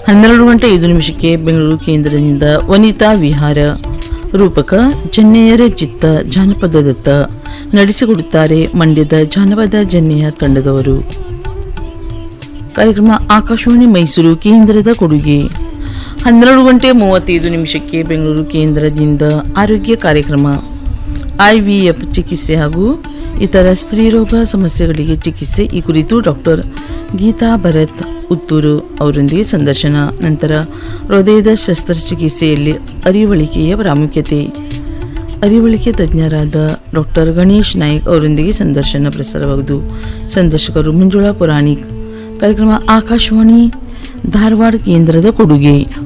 ಹನ್ನೆರಡು ಗಂಟೆ ಐದು ನಿಮಿಷಕ್ಕೆ ಬೆಂಗಳೂರು ಕೇಂದ್ರದಿಂದ ವನಿತಾ ವಿಹಾರ ರೂಪಕ ಜನ್ನೆಯರ ಚಿತ್ತ ಜಾನಪದದತ್ತ ನಡೆಸಿಕೊಡುತ್ತಾರೆ ಮಂಡ್ಯದ ಜಾನಪದ ಜನ್ನೆಯ ತಂಡದವರು ಕಾರ್ಯಕ್ರಮ ಆಕಾಶವಾಣಿ ಮೈಸೂರು ಕೇಂದ್ರದ ಕೊಡುಗೆ ಹನ್ನೆರಡು ಗಂಟೆ ಮೂವತ್ತೈದು ನಿಮಿಷಕ್ಕೆ ಬೆಂಗಳೂರು ಕೇಂದ್ರದಿಂದ ಆರೋಗ್ಯ ಕಾರ್ಯಕ್ರಮ ಐ ವಿ ಎಫ್ ಚಿಕಿತ್ಸೆ ಹಾಗೂ ಇತರ ಸ್ತ್ರೀರೋಗ ಸಮಸ್ಯೆಗಳಿಗೆ ಚಿಕಿತ್ಸೆ ಈ ಕುರಿತು ಡಾಕ್ಟರ್ ಗೀತಾ ಭರತ್ ಉತ್ತೂರು ಅವರೊಂದಿಗೆ ಸಂದರ್ಶನ ನಂತರ ಹೃದಯದ ಶಸ್ತ್ರಚಿಕಿತ್ಸೆಯಲ್ಲಿ ಅರಿವಳಿಕೆಯ ಪ್ರಾಮುಖ್ಯತೆ ಅರಿವಳಿಕೆ ತಜ್ಞರಾದ ಡಾಕ್ಟರ್ ಗಣೇಶ್ ನಾಯ್ಕ್ ಅವರೊಂದಿಗೆ ಸಂದರ್ಶನ ಪ್ರಸಾರವಾಗುವುದು ಸಂದರ್ಶಕರು ಮಂಜುಳಾ ಪುರಾಣಿಕ್ ಕಾರ್ಯಕ್ರಮ ಆಕಾಶವಾಣಿ ಧಾರವಾಡ ಕೇಂದ್ರದ ಕೊಡುಗೆ